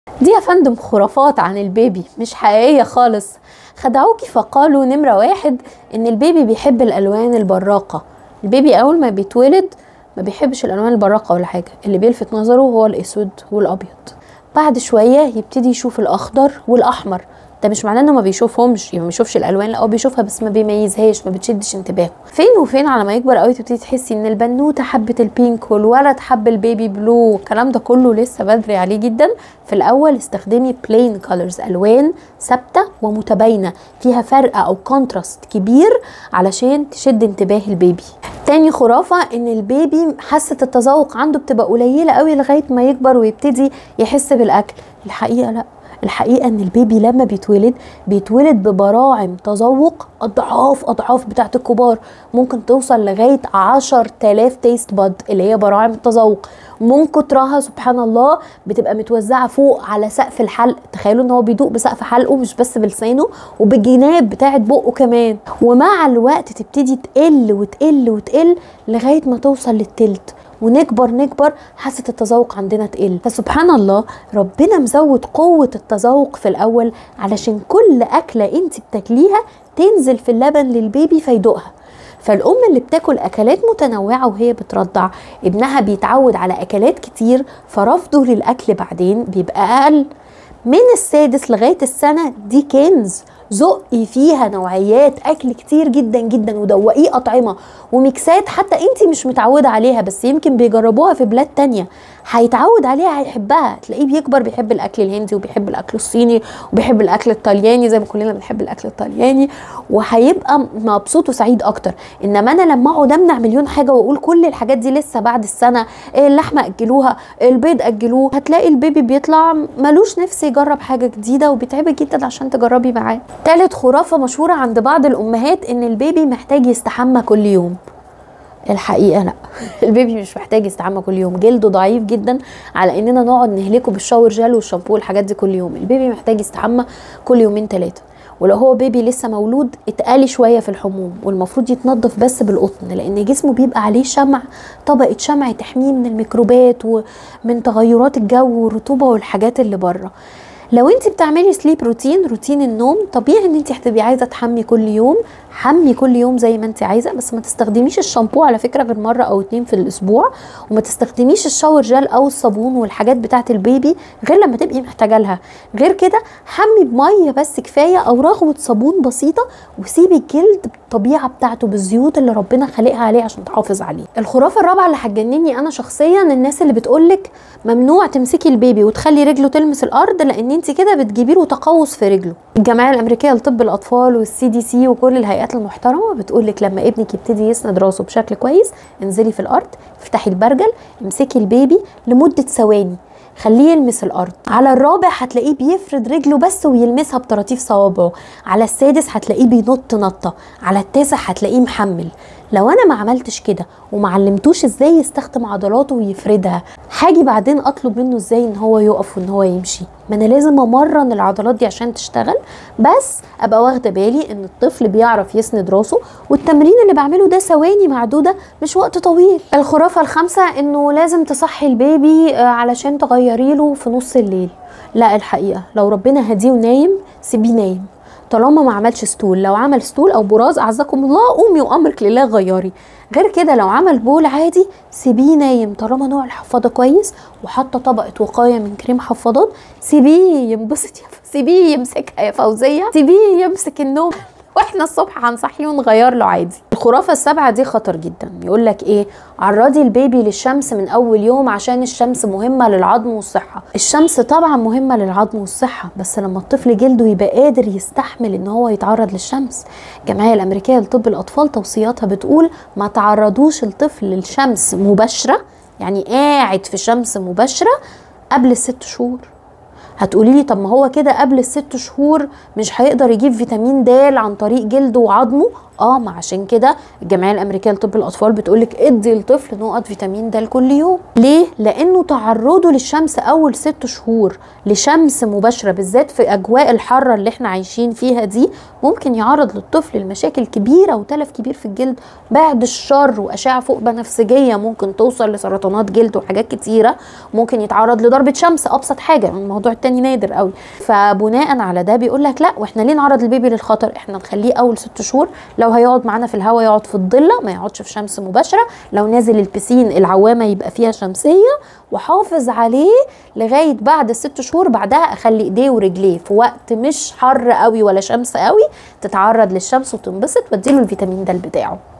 دي يا فندم خرافات عن البيبي مش حقيقية خالص خدعوكي فقالوا نمرة واحد ان البيبي بيحب الالوان البراقة البيبي اول ما بيتولد ما بيحبش الالوان البراقة ولا حاجة اللي بيلفت نظره هو الاسود والابيض بعد شوية يبتدي يشوف الاخضر والاحمر ده مش معناه انه ما بيشوفهمش يعني ما بيشوفش الالوان لا هو بيشوفها بس ما بيميزهاش ما بتشدش انتباهه فين وفين على ما يكبر قوي تبتدي تحسي ان البنوته حبت البينك والولد حب البيبي بلو الكلام ده كله لسه بدري عليه جدا في الاول استخدمي بلين كولرز الوان ثابته ومتباينه فيها فرق او كونتراست كبير علشان تشد انتباه البيبي تاني خرافة ان البيبي حاسة التذوق عنده بتبقى قليلة قوي لغاية ما يكبر ويبتدي يحس بالاكل الحقيقة لا الحقيقه ان البيبي لما بيتولد بيتولد ببراعم تذوق اضعاف اضعاف بتاعت الكبار ممكن توصل لغايه 10000 تيست باد اللي هي براعم التذوق من كترها سبحان الله بتبقى متوزعه فوق على سقف الحلق تخيلوا ان هو بيدوق بسقف حلقه مش بس بلسانه وبالجناب بتاعت بقه كمان ومع الوقت تبتدي تقل وتقل وتقل لغايه ما توصل للتلت ونكبر نكبر حاسه التذوق عندنا تقل فسبحان الله ربنا مزود قوه التذوق في الاول علشان كل اكله انت بتاكليها تنزل في اللبن للبيبي فيدوقها فالام اللي بتاكل اكلات متنوعه وهي بترضع ابنها بيتعود على اكلات كتير فرفضه للاكل بعدين بيبقى اقل من السادس لغايه السنه دي كنز زقي فيها نوعيات اكل كتير جدا جدا ودوقيه اطعمه وميكسات حتى انت مش متعوده عليها بس يمكن بيجربوها في بلاد تانية هيتعود عليها هيحبها تلاقيه بيكبر بيحب الاكل الهندي وبيحب الاكل الصيني وبيحب الاكل الطلياني زي ما كلنا بنحب الاكل الطلياني وهيبقى مبسوط وسعيد اكتر انما انا لما اقعد امنع مليون حاجه واقول كل الحاجات دي لسه بعد السنه اللحمه اجلوها البيض اجلوه هتلاقي البيبي بيطلع ملوش نفس يجرب حاجه جديده وبيتعبك جدا عشان تجربي معاه تالت خرافه مشهوره عند بعض الامهات ان البيبي محتاج يستحمى كل يوم الحقيقه لا البيبي مش محتاج يستحمى كل يوم جلده ضعيف جدا على اننا نقعد نهلكه بالشاور جل والشامبو والحاجات دي كل يوم البيبي محتاج يستحمى كل يومين ثلاثه ولو هو بيبي لسه مولود اتقالي شويه في الحموم والمفروض يتنضف بس بالقطن لان جسمه بيبقى عليه شمع طبقه شمع تحميه من الميكروبات ومن تغيرات الجو والرطوبه والحاجات اللي بره لو انت بتعملي سليب روتين روتين النوم طبيعي ان انت هتبقي عايزه تحمي كل يوم حمي كل يوم زي ما انت عايزه بس ما تستخدميش الشامبو على فكره غير مره او اتنين في الاسبوع وما تستخدميش الشاور جel او الصابون والحاجات بتاعه البيبي غير لما تبقي محتاجه لها غير كده حمي بميه بس كفايه او رغوه صابون بسيطه وسيبي الجلد بالطبيعه بتاعته بالزيوت اللي ربنا خالقها عليه عشان تحافظ عليه الخرافه الرابعه اللي هتجنني انا شخصيا الناس اللي بتقولك ممنوع تمسكي البيبي وتخلي رجله تلمس الارض لان انت كده بتجيبي له تقوس في رجله الجمعيه الامريكيه لطب الاطفال والسي دي سي وكل الهيئات المحترمه بتقول لك لما ابنك يبتدي يسند راسه بشكل كويس انزلي في الارض افتحي البرجل امسكي البيبي لمده ثواني خليه يلمس الارض على الرابع هتلاقيه بيفرد رجله بس ويلمسها بطراطيف صوابعه على السادس هتلاقيه بينط نطه على التاسع هتلاقيه محمل لو انا ما عملتش كده وما علمتوش ازاي يستخدم عضلاته ويفردها هاجي بعدين اطلب منه ازاي ان هو يقف وان هو يمشي ما انا لازم امرن العضلات دي عشان تشتغل بس ابقى واخده بالي ان الطفل بيعرف يسند راسه والتمرين اللي بعمله ده ثواني معدوده مش وقت طويل الخرافه الخامسه انه لازم تصحي البيبي علشان تغيري له في نص الليل لا الحقيقه لو ربنا هديه ونايم سيبيه نايم طالما ما عملش ستول لو عمل ستول او براز اعزكم الله قومي وامرك لله غيري غير كده لو عمل بول عادي سيبيه نايم طالما نوع الحفاضه كويس وحاطه طبقه وقايه من كريم حفاضات سيبيه ينبسط سيبيه يمسكها يا فوزيه سيبيه يمسك النوم واحنا الصبح هنصحيه ونغير له عادي الخرافه السابعه دي خطر جدا يقول لك ايه عرضي البيبي للشمس من اول يوم عشان الشمس مهمه للعظم والصحه الشمس طبعا مهمه للعظم والصحه بس لما الطفل جلده يبقى قادر يستحمل ان هو يتعرض للشمس الجمعيه الامريكيه لطب الاطفال توصياتها بتقول ما تعرضوش الطفل للشمس مباشره يعني قاعد في شمس مباشره قبل الست شهور هتقولي لي طب ما هو كده قبل الست شهور مش هيقدر يجيب فيتامين د عن طريق جلده وعظمه اه ما عشان كده الجمعيه الامريكيه لطب الاطفال بتقولك ادي الطفل نقط فيتامين د كل يوم ليه لانه تعرضه للشمس اول ست شهور لشمس مباشره بالذات في اجواء الحاره اللي احنا عايشين فيها دي ممكن يعرض للطفل لمشاكل كبيره وتلف كبير في الجلد بعد الشر واشعه فوق بنفسجيه ممكن توصل لسرطانات جلد وحاجات كتيره ممكن يتعرض لضربه شمس ابسط حاجه الموضوع التاني نادر قوي فبناء على ده بيقول لك لا واحنا ليه نعرض البيبي للخطر احنا نخليه اول ست شهور لو هيقعد معانا في الهواء يقعد في الضله ما يقعدش في شمس مباشره لو نازل البسين العوامه يبقى فيها شمسيه وحافظ عليه لغايه بعد الست شهور بعدها اخلي ايديه ورجليه في وقت مش حر قوي ولا شمس قوي تتعرض للشمس وتنبسط واديله الفيتامين د بتاعه